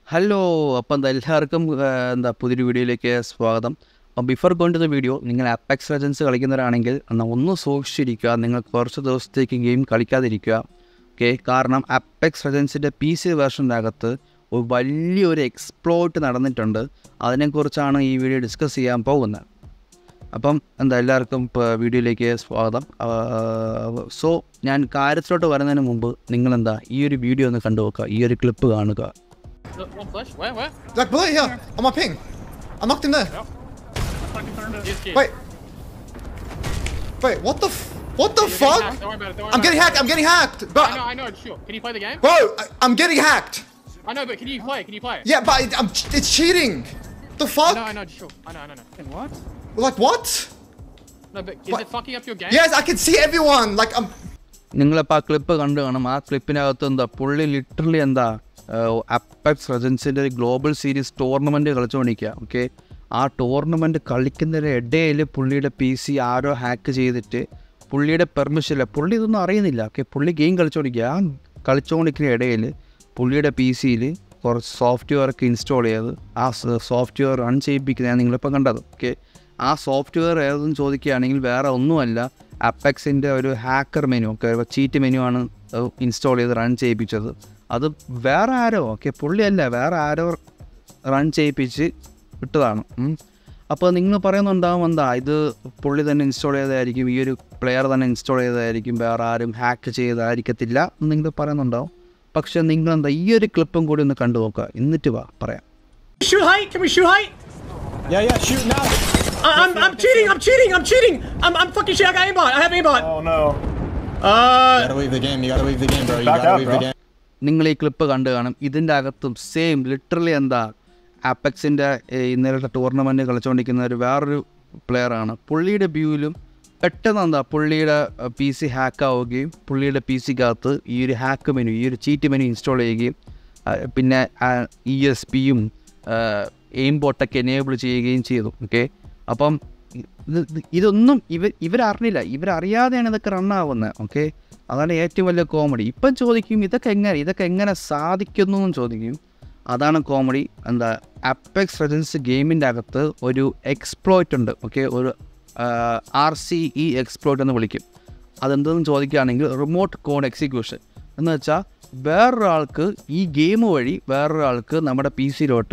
Hello അപ്പം എന്താ എല്ലാവർക്കും ആ, എന്താ പുതിയൊരു വീഡിയോയിലേക്ക് സ്വാഗതം അപ്പം before going to the video നിങ്ങൾ അപ്പെക്സ് ലെജൻസ് കളിക്കുന്നവരാണെങ്കിൽ എന്നാൽ ഒന്ന് സൂക്ഷിച്ചിരിക്കുക നിങ്ങൾ കുറച്ച് ദിവസത്തേക്ക് ഗെയിം കളിക്കാതിരിക്കുക ഓക്കെ കാരണം അപ്പെക്സ് ലെജൻസിൻ്റെ പി സി വേർഷൻ്റെ അകത്ത് ഒരു വലിയൊരു എക്സ്പ്ലോട്ട് നടന്നിട്ടുണ്ട് അതിനെക്കുറിച്ചാണ് ഈ വീഡിയോ ഡിസ്കസ് ചെയ്യാൻ പോകുന്നത് അപ്പം എന്താ എല്ലാവർക്കും ഇപ്പോൾ വീഡിയോയിലേക്ക് സ്വാഗതം സോ ഞാൻ കാര്യത്തിലോട്ട് വരുന്നതിന് മുമ്പ് നിങ്ങളെന്താ ഈ ഒരു വീഡിയോ ഒന്ന് കണ്ടു നോക്കുക ഈ ഒരു ക്ലിപ്പ് കാണുക Look, One flash? Where? Where? Like bullet here, on my ping. I knocked him there. He's kid. Wait. Wait, what the f- what the You're getting fuck? hacked, Don't worry about it. Don't worry I'm getting about hacked. I'm getting hacked. it. But I know. I know. Sure. Can you play the game? bro, I, I'm getting hacked. I know, but can you play? Can you play? Yeah, but it, I'm, it's cheating. The I fuck? know. I know. Sure. I know. I know. I know. What? Like what? No, but is What? it fucking up your game? Yes, I can see everyone. Like I'm. നിങ്ങളിപ്പോൾ ആ clip കണ്ടു കാണും ആ ക്ലിപ്പിനകത്ത് എന്താ പുള്ളി literally എന്താ Apex റെജൻസിൻ്റെ ഒരു ഗ്ലോബൽ സീരീസ് ടൂർണമെൻറ്റ് കളിച്ചുകൊണ്ടിരിക്കുക ഓക്കെ ആ ടൂർണമെൻറ്റ് കളിക്കുന്നതിൻ്റെ ഇടയിൽ പുള്ളിയുടെ പി സി ആരോ ഹാക്ക് ചെയ്തിട്ട് പുള്ളിയുടെ പെർമിഷൻ ഇല്ല പുള്ളി ഇതൊന്നും അറിയുന്നില്ല ഓക്കെ പുള്ളി ഗെയിം കളിച്ചുകൊണ്ടിരിക്കുക ആ കളിച്ചുകൊണ്ടിരിക്കുന്ന ഇടയിൽ പുള്ളിയുടെ പി സിയിൽ കുറച്ച് സോഫ്റ്റ്വെയർ ഒക്കെ ഇൻസ്റ്റാൾ ചെയ്ത് ആ സോഫ്റ്റ്വെയർ റൺ ചെയ്യിപ്പിക്കുന്നതാണ് നിങ്ങളിപ്പോൾ കണ്ടത് ഓക്കെ ആ സോഫ്റ്റ്വെയർ ഏതെന്ന് ചോദിക്കുകയാണെങ്കിൽ വേറെ ഒന്നുമല്ല അപ്പെക്സിൻ്റെ ഒരു ഹാക്കർ മെനു ഒക്കെ ചീറ്റ് മെനു ആണ് ഇൻസ്റ്റാൾ ചെയ്ത് റൺ ചെയ്യിപ്പിച്ചത് അത് വേറെ ആരോ ഓക്കെ പുള്ളിയല്ല വേറെ ആരോ റൺ ചെയ്യിപ്പിച്ച് ഇട്ടതാണ് ഉം. അപ്പോൾ നിങ്ങൾ പറയുന്നുണ്ടാവും എന്താ ഇത് പുള്ളി തന്നെ ഇൻസ്റ്റാൾ ചെയ്തതായിരിക്കും ഈ ഒരു പ്ലെയർ തന്നെ ഇൻസ്റ്റാൾ ചെയ്തതായിരിക്കും വേറെ ആരും ഹാക്ക് ചെയ്തതായിരിക്കത്തില്ല എന്ന് നിങ്ങൾ പറയുന്നുണ്ടാവും പക്ഷെ നിങ്ങൾ എന്താ ഈ ഒരു ക്ലിപ്പും കൂടി ഒന്ന് കണ്ടു നോക്കുക എന്നിട്ട് വാ പറയാം Shoot height? Can we shoot height? Yeah, yeah, shoot now. I, I'm, I'm cheating. I'm cheating. I'm cheating. I'm, I'm fucking shit. I got aimbot. I have aimbot. Oh no. Uh, You gotta leave the game. You gotta leave the game, bro. You Back gotta out, leave bro. the game. നിങ്ങൾ ഈ clip കണ്ടു കാണും ഇതിൻ്റെ അകത്തും same literally എന്താ അപ്പെക്സിൻ്റെ ഇന്നലത്തെ tournament കളിച്ചുകൊണ്ടിരിക്കുന്ന ഒരു വേറൊരു പ്ലെയറാണ് പുള്ളിയുടെ വ്യൂവിലും പെട്ടെന്ന് എന്താ പുള്ളിയുടെ പി സി ഹാക്ക് ആവുകയും പുള്ളിയുടെ പി സിക്കകത്ത് ഈ ഒരു ഹാക്ക് മെനു ഈ ഒരു ചീറ്റ് മെനു ഇൻസ്റ്റാൾ ചെയ്യുകയും ആ, പിന്നെ ഇ എസ് പിയും എയിം ബോട്ടൊക്കെ എനേബിൾ ചെയ്യുകയും ചെയ്തു ഓക്കെ അപ്പം ഇത് ഇത് ഇതൊന്നും ഇവർ ഇവരറിഞ്ഞില്ല ഇവരറിയാതെയാണ് ഇതൊക്കെ റണ്ണാവുന്നത് ഓക്കെ അതാണ് ഏറ്റവും വലിയ കോമഡി ഇപ്പം ചോദിക്കും ഇതൊക്കെ എങ്ങനെ ഇതൊക്കെ എങ്ങനെ സാധിക്കുന്നു എന്ന് ചോദിക്കും അതാണ് കോമഡി എന്താ അപ്പെക്സ് റെജൻസ് ഗെയിമിൻ്റെ അകത്ത് ഒരു എക്സ്പ്ലോയിറ്റ് ഉണ്ട് ഓക്കെ ഒരു ആർ സി ഇ എക്സ്പ്ലോയിറ്റ് എന്ന് വിളിക്കും അതെന്തെന്ന് ചോദിക്കുകയാണെങ്കിൽ റിമോട്ട് കോഡ് എക്സിക്യൂഷൻ എന്ന് വെച്ചാൽ വേറൊരാൾക്ക് ഈ ഗെയിം വഴി വേറൊരാൾക്ക് നമ്മുടെ പി സിയിലോട്ട്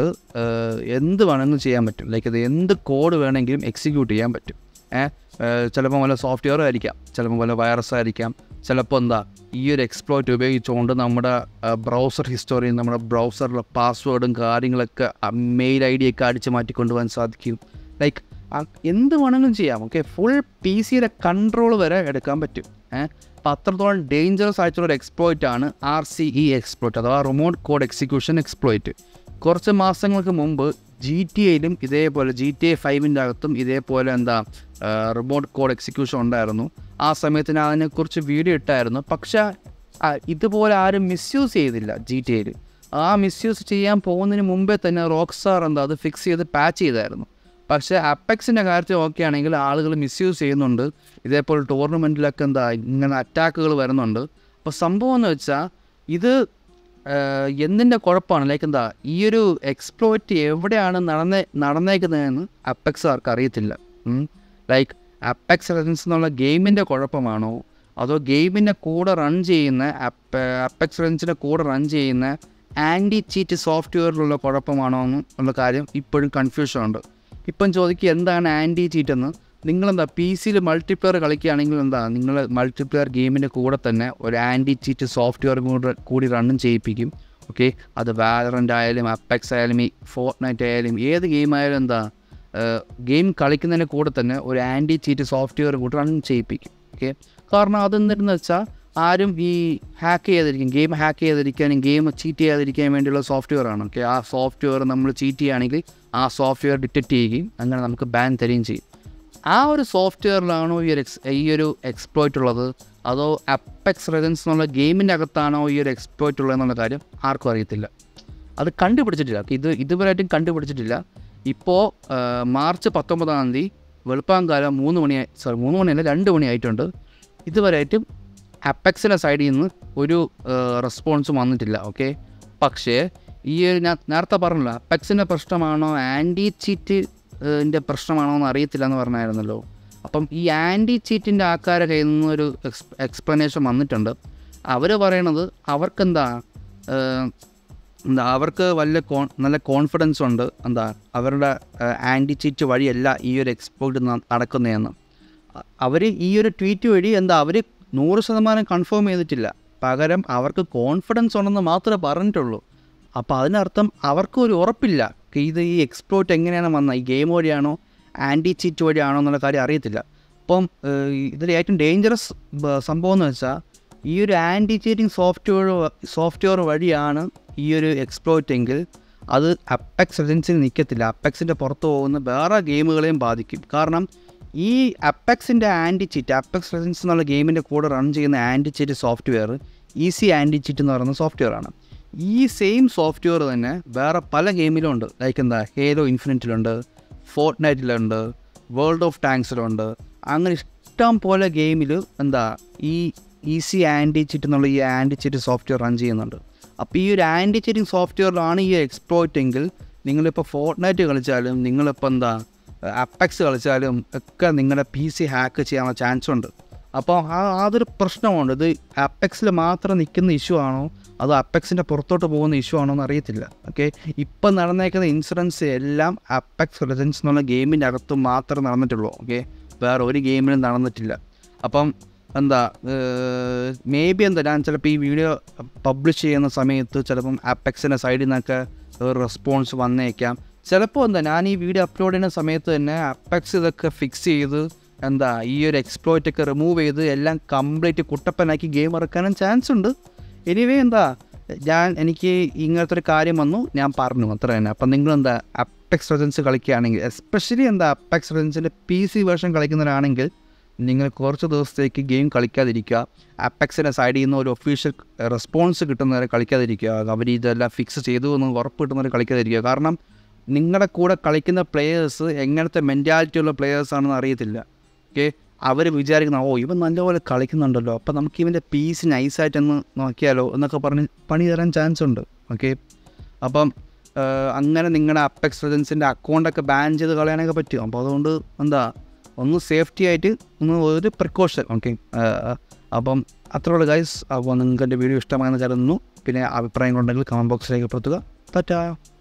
എന്ത് വേണമെങ്കിലും ചെയ്യാൻ പറ്റും ലൈക്ക് അത് എന്ത് കോഡ് വേണമെങ്കിലും എക്സിക്യൂട്ട് ചെയ്യാൻ പറ്റും ഏഹ് ചിലപ്പോൾ വല്ല സോഫ്റ്റ്വെയർ ആയിരിക്കാം ചിലപ്പോൾ വല്ല വൈറസ് ആയിരിക്കാം ചിലപ്പോൾ എന്താ ഈ ഒരു എക്സ്പ്ലോയിറ്റ് ഉപയോഗിച്ചുകൊണ്ട് നമ്മുടെ ബ്രൗസർ ഹിസ്റ്ററിയിൽ നമ്മുടെ ബ്രൗസറിലെ പാസ്വേഡും കാര്യങ്ങളൊക്കെ മെയിൽ ഐ ഡി ഒക്കെ അടിച്ച് മാറ്റിക്കൊണ്ടുപോകാൻ സാധിക്കും ലൈക്ക് എന്ത് വേണമെങ്കിലും ചെയ്യാം ഓക്കെ ഫുൾ പി സിയുടെ കൺട്രോൾ വരെ എടുക്കാൻ പറ്റും ഏഹ് അപ്പോൾ അത്രത്തോളം ഡേഞ്ചറസ് ആയിട്ടുള്ള ഒരു എക്സ്പ്ലോയിറ്റ് ആണ് ആർ സി ഇ എക്സ്പ്ലോയിറ്റ് അഥവാ റിമോട്ട് കോഡ് എക്സിക്യൂഷൻ എക്സ്പ്ലോയിറ്റ് കുറച്ച് മാസങ്ങൾക്ക് മുമ്പ് ജി ടി എയിലും ഇതേപോലെ ജി ടി എ ഫൈവിൻ്റെ അകത്തും ഇതേപോലെ എന്താ റിമോട്ട് കോഡ് എക്സിക്യൂഷൻ ഉണ്ടായിരുന്നു ആ സമയത്ത് ഞാൻ അതിനെക്കുറിച്ച് വീഡിയോ ഇട്ടായിരുന്നു പക്ഷേ ആ, ഇതുപോലെ ആരും മിസ്യൂസ് ചെയ്തില്ല ജി ടി എയിൽ ആ മിസ്യൂസ് ചെയ്യാൻ പോകുന്നതിന് മുമ്പേ തന്നെ റോക്സാർ എന്താ അത് ഫിക്സ് ചെയ്ത് പാച്ച് ചെയ്തായിരുന്നു പക്ഷേ അപ്പെക്സിൻ്റെ കാര്യത്തിൽ ഓക്കെ ആണെങ്കിൽ ആളുകൾ മിസ്യൂസ് ചെയ്യുന്നുണ്ട് ഇതേപോലെ ടൂർണമെൻറ്റിലൊക്കെ എന്താ ഇങ്ങനെ അറ്റാക്കുകൾ വരുന്നുണ്ട് അപ്പോൾ സംഭവം എന്ന് വെച്ചാൽ ഇത് ആഹ്, എന്തിൻ്റെ കുഴപ്പമാണ് ലൈക്ക് എന്താ ഈ ഒരു എക്സ്പ്ലോയിറ്റ് എവിടെയാണ് നടന്നേ നടന്നേക്കുന്നതെന്ന് അപ്പെക്സുകാർക്ക് അറിയത്തില്ല ലൈക്ക് അപ്പെക്സ് ലെജൻസ് എന്നുള്ള ഗെയിമിൻ്റെ കുഴപ്പമാണോ അതോ ഗെയിമിൻ്റെ കൂടെ റൺ ചെയ്യുന്ന അപ്പെക്സ് ലെജൻസിൻ്റെ കൂടെ റൺ ചെയ്യുന്ന ആൻറ്റി ചീറ്റ് സോഫ്റ്റ്വെയറിലുള്ള കുഴപ്പമാണോ എന്ന് ഉള്ള കാര്യം ഇപ്പോഴും കൺഫ്യൂഷൻ ഉണ്ട് ഇപ്പം ചോദിക്കുക എന്താണ് ആൻറ്റി ചീറ്റ് എന്ന് നിങ്ങളെന്താ പി സിയിൽ മൾട്ടിപ്ലെയർ കളിക്കുകയാണെങ്കിൽ എന്താ നിങ്ങൾ മൾട്ടിപ്ലെയർ ഗെയിമിൻ്റെ കൂടെ തന്നെ ഒരു ആൻറ്റി ചീറ്റ് സോഫ്റ്റ്വെയർ കൂടെ കൂടി റണ്ണും ചെയ്യിപ്പിക്കും ഓക്കെ അത് വാലറൻ്റ് ആയാലും അപ്പെക്സ് ആയാലും ഈ ഫോർട്ട് നൈറ്റ് ആയാലും ഏത് ഗെയിം ആയാലും എന്താ ഗെയിം കളിക്കുന്നതിൻ്റെ കൂടെ തന്നെ ഒരു ആൻറ്റി ചീറ്റ് സോഫ്റ്റ്വെയർ കൂടി റൺ ചെയ്യിപ്പിക്കും ഓക്കെ കാരണം അതെന്തെന്ന് വെച്ചാൽ ആരും ഈ ഹാക്ക് ചെയ്തിരിക്കും ഗെയിം ഹാക്ക് ചെയ്തിരിക്കാനും ഗെയിം ചീറ്റ് ചെയ്യാതിരിക്കാൻ വേണ്ടിയുള്ള സോഫ്റ്റ്വെയർ ആണ് ഓക്കെ ആ സോഫ്റ്റ്വെയർ നമ്മൾ ചീറ്റ് ചെയ്യുകയാണെങ്കിൽ ആ സോഫ്റ്റ്വെയർ ഡിറ്റക്റ്റ് ചെയ്യുകയും അങ്ങനെ നമുക്ക് ബാൻ തരികയും ചെയ്യും ആ ഒരു സോഫ്റ്റ്വെയറിലാണോ ഈ ഒരു എക്സ് ഈ ഒരു എക്സ്പ്ലോയിറ്റ് ഉള്ളത് അതോ അപ്പെക്സ് റെജൻസ് എന്നുള്ള ഗെയിമിൻ്റെ അകത്താണോ ഈ ഒരു എക്സ്പ്ലോയിറ്റ് ഉള്ളത് എന്നുള്ള കാര്യം ആർക്കും അറിയത്തില്ല അത് കണ്ടുപിടിച്ചിട്ടില്ല ഇത് ഇതുവരെയായിട്ടും കണ്ടുപിടിച്ചിട്ടില്ല ഇപ്പോൾ മാർച്ച് പത്തൊമ്പതാം തീയതി വെളുപ്പാങ്കാലം മൂന്ന് മണിയായി സോറി മൂന്ന് മണിയല്ല രണ്ട് മണിയായിട്ടുണ്ട് ഇതുവരെയായിട്ടും അപ്പെക്സിൻ്റെ സൈഡിൽ നിന്ന് ഒരു റെസ്പോൺസും വന്നിട്ടില്ല ഓക്കെ പക്ഷേ ഈ ഒരു ഞാൻ നേരത്തെ പറഞ്ഞല്ലോ അപ്പെക്സിൻ്റെ പ്രശ്നമാണോ ആൻറ്റി ചീറ്റിൻ്റെ പ്രശ്നമാണോ എന്ന് അറിയത്തില്ല എന്ന് പറഞ്ഞായിരുന്നല്ലോ അപ്പം ഈ ആൻറ്റി ചീറ്റിൻ്റെ ആൾക്കാരെ കയ്യിൽ നിന്ന് ഒരു എക്സ് എക്സ്പ്ലനേഷൻ വന്നിട്ടുണ്ട് അവർ പറയണത് അവർക്കെന്താ ഏഹ്, എന്താ അവർക്ക് വലിയ കോൺ നല്ല കോൺഫിഡൻസ് ഉണ്ട് എന്താ അവരുടെ ആൻറ്റി ചീറ്റ് വഴിയല്ല ഈ ഒരു എക്സ്പോർട്ട് നടക്കുന്നതെന്ന് അവർ ഈ ഒരു ട്വീറ്റ് വഴി എന്താ അവർ നൂറ് ശതമാനം കൺഫേം ചെയ്തിട്ടില്ല പകരം അവർക്ക് കോൺഫിഡൻസ് ഉണ്ടെന്ന് മാത്രമേ പറഞ്ഞിട്ടുള്ളൂ അപ്പോൾ അതിനർത്ഥം അവർക്കും ഒരു ഉറപ്പില്ല ഇത് ഈ എക്സ്പ്ലോർട്ട് എങ്ങനെയാണ് വന്നത് ഈ ഗെയിം വഴിയാണോ ആൻറ്റി ചീറ്റ് വഴിയാണോ എന്നുള്ള കാര്യം അറിയത്തില്ല അപ്പം ഏഹ്, ഇതിൽ ഏറ്റവും ഡേഞ്ചറസ് സംഭവം എന്ന് വെച്ചാൽ ഈ ഒരു ആൻറ്റി ചീറ്റിംഗ് സോഫ്റ്റ്വെയർ സോഫ്റ്റ്വെയർ വഴിയാണ് ഈ ഒരു എക്സ്പ്ലോയിറ്റ് എങ്കിൽ അത് അപ്പെക്സ് ലെജൻസിൽ നിൽക്കത്തില്ല അപ്പെക്സിൻ്റെ പുറത്ത് പോകുന്ന വേറെ ഗെയിമുകളെയും ബാധിക്കും കാരണം ഈ അപ്പെക്സിൻ്റെ ആൻറ്റി ചീറ്റ് അപ്പെക്സ് ലെജൻസ് എന്നുള്ള ഗെയിമിൻ്റെ കൂടെ റൺ ചെയ്യുന്ന anti cheat software Easy Anti Cheat എന്ന് പറയുന്ന സോഫ്റ്റ്വെയർ ആണ് ഈ സെയിം സോഫ്റ്റ്വെയർ തന്നെ വേറെ പല ഗെയിമിലും ഉണ്ട് ലൈക്ക് എന്താ ഹേലോ ഇൻഫിനിറ്റിലുണ്ട് ഫോർട്ട് നൈറ്റിലുണ്ട് വേൾഡ് ഓഫ് ടാങ്ക്സിലുണ്ട് അങ്ങനെ ഇഷ്ടം പോലെ ഗെയിമിൽ എന്താ ഈ ഈസി ആൻറ്റി ചിറ്റ് എന്നുള്ള ഈ ആൻറ്റി ചിറ്റ് സോഫ്റ്റ്വെയർ റൺ ചെയ്യുന്നുണ്ട് അപ്പോൾ ഈ ഒരു ആൻറ്റി ചിറ്റിംഗ് സോഫ്റ്റ്വെയറിലാണ് ഈ എക്സ്പ്ലോയിറ്റ് എങ്കിൽ നിങ്ങളിപ്പോൾ ഫോർട്ട് നൈറ്റ് കളിച്ചാലും നിങ്ങളിപ്പോൾ എന്താ അപ്പെക്സ് കളിച്ചാലും ഒക്കെ നിങ്ങളുടെ പി സി ഹാക്ക് ചെയ്യാനുള്ള ചാൻസ് ഉണ്ട് അപ്പോൾ ആ അതൊരു പ്രശ്നമുണ്ട് ഇത് അപ്പെക്സിൽ മാത്രം നിൽക്കുന്ന ഇഷ്യൂ ആണോ അതോ അപ്പെക്സിൻ്റെ പുറത്തോട്ട് പോകുന്ന ഇഷ്യൂ ആണോ എന്ന് അറിയത്തില്ല ഓക്കെ ഇപ്പം നടന്നേക്കുന്ന ഇൻഷുറൻസ് എല്ലാം അപ്പെക്സ് ലെജൻസ് എന്നുള്ള ഗെയിമിൻ്റെ അകത്ത് മാത്രമേ നടന്നിട്ടുള്ളൂ ഓക്കെ വേറെ ഒരു ഗെയിമിലും നടന്നിട്ടില്ല അപ്പം എന്താ മേ ബി എന്താ ഞാൻ ചിലപ്പോൾ ഈ വീഡിയോ പബ്ലിഷ് ചെയ്യുന്ന സമയത്ത് ചിലപ്പം അപ്പെക്സിൻ്റെ സൈഡിൽ നിന്നൊക്കെ ഒരു റെസ്പോൺസ് വന്നേക്കാം ചിലപ്പോൾ എന്താ ഞാൻ ഈ വീഡിയോ അപ്ലോഡ് ചെയ്യുന്ന സമയത്ത് തന്നെ അപ്പെക്സ് ഇതൊക്കെ ഫിക്സ് ചെയ്ത് എന്താ ഈ ഒരു എക്സ്പ്ലോയിറ്റ് ഒക്കെ റിമൂവ് ചെയ്ത് എല്ലാം കംപ്ലീറ്റ് കുട്ടപ്പനാക്കി ഗെയിം ഇറക്കാനും ചാൻസ് ഉണ്ട് എനിവേ എന്താ ഞാൻ എനിക്ക് ഇങ്ങനത്തെ ഒരു കാര്യം വന്നു ഞാൻ പറഞ്ഞു അത്ര തന്നെ അപ്പം നിങ്ങൾ എന്താ അപ്പെക്സ് റെജൻസ് കളിക്കുകയാണെങ്കിൽ എസ്പെഷ്യലി എന്താ അപ്പെക്സ് റെജൻസിൻ്റെ പി സി വേർഷൻ കളിക്കുന്നവരാണെങ്കിൽ നിങ്ങൾ കുറച്ച് ദിവസത്തേക്ക് ഗെയിം കളിക്കാതിരിക്കുക അപ്പെക്സിൻ്റെ സൈഡിൽ നിന്ന് ഒരു ഒഫീഷ്യൽ റെസ്പോൺസ് കിട്ടുന്നവരെ കളിക്കാതിരിക്കുക അവർ ഇതെല്ലാം ഫിക്സ് ചെയ്തു എന്ന് ഉറപ്പ് കിട്ടുന്നവരെ കളിക്കാതിരിക്കുക കാരണം നിങ്ങളുടെ കൂടെ കളിക്കുന്ന പ്ലെയേഴ്സ് എങ്ങനത്തെ മെൻറ്റാലിറ്റി ഉള്ള പ്ലെയേഴ്സ് ആണെന്ന് അറിയത്തില്ല ഓക്കെ അവർ വിചാരിക്കുന്ന ഓ ഇവൻ നല്ലപോലെ കളിക്കുന്നുണ്ടല്ലോ അപ്പം നമുക്ക് ഇവൻ്റെ പീസ് നൈസായിട്ടൊന്ന് നോക്കിയാലോ എന്നൊക്കെ പറഞ്ഞ് പണി തരാൻ ചാൻസ് ഉണ്ട് ഓക്കെ അപ്പം ആഹ്, അങ്ങനെ നിങ്ങളുടെ അപ്പെക്സ് റെജൻസിൻ്റെ അക്കൗണ്ടൊക്കെ ബാൻ ചെയ്ത് കളയാനൊക്കെ പറ്റും അപ്പോൾ അതുകൊണ്ട് എന്താ ഒന്ന് സേഫ്റ്റി ആയിട്ട് ഒന്ന് ഒരു പ്രിക്കോഷൻ ഓക്കെ അപ്പം അത്രയുള്ള ഗൈസ് അപ്പോൾ നിങ്ങൾക്ക് എൻ്റെ വീഡിയോ ഇഷ്ടമായെന്ന് കരുതുന്നു പിന്നെ അഭിപ്രായങ്ങളുണ്ടെങ്കിൽ കമൻറ്റ് ബോക്സിലേക്ക് പെടുത്തുക തറ്റാ